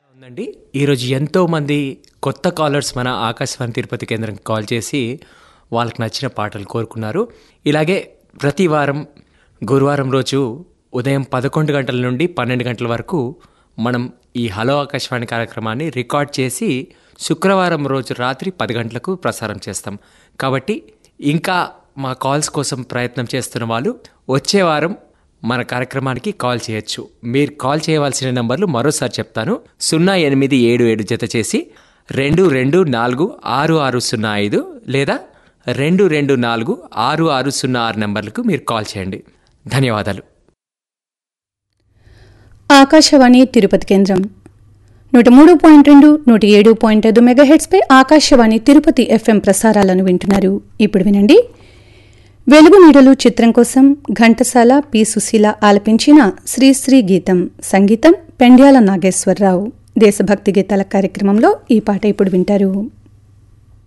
ఉందండి ఈరోజు ఎంతో మంది కొత్త కాలర్స్ మన ఆకాశవాణి తిరుపతి కేంద్రం కాల్ చేసి వాళ్ళకి నచ్చిన పాటలు కోరుకున్నారు ఇలాగే ప్రతి వారం గురువారం రోజు ఉదయం పదకొండు గంటల నుండి పన్నెండు గంటల వరకు మనం ఈ హలో ఆకాశవాణి కార్యక్రమాన్ని రికార్డ్ చేసి శుక్రవారం రోజు రాత్రి పది గంటలకు ప్రసారం చేస్తాం కాబట్టి ఇంకా మా కాల్స్ కోసం ప్రయత్నం చేస్తున్న వాళ్ళు వచ్చే వారం మన కార్యక్రమానికి కాల్ చేయొచ్చు మీరు కాల్ చేయవలసిన నంబర్లు మరోసారి చెప్తాను సున్నా ఎనిమిది ఏడు ఏడు జత చేసి రెండు రెండు నాలుగు ఆరు ఆరు సున్నా ఐదు లేదా రెండు రెండు నాలుగు ఆరు ఆరు సున్నా ఆరు నంబర్లకు మీరు కాల్ చేయండి ధన్యవాదాలు ఆకాశవాణి తిరుపతి కేంద్రం నూట మూడు పాయింట్ రెండు నూట ఏడు పాయింట్ ఐదు మెగాహెట్స్పై ఆకాశవాణి తిరుపతి ఎఫ్ఎం ప్రసారాలను వింటున్నారు ఇప్పుడు వినండి వెలుగు నీడలు చిత్రం కోసం ఘంటసాల పి సుశీల ఆలపించిన శ్రీశ్రీ గీతం సంగీతం పెండ్యాల నాగేశ్వరరావు దేశభక్తి గీతాల కార్యక్రమంలో ఈ పాట ఇప్పుడు వింటారు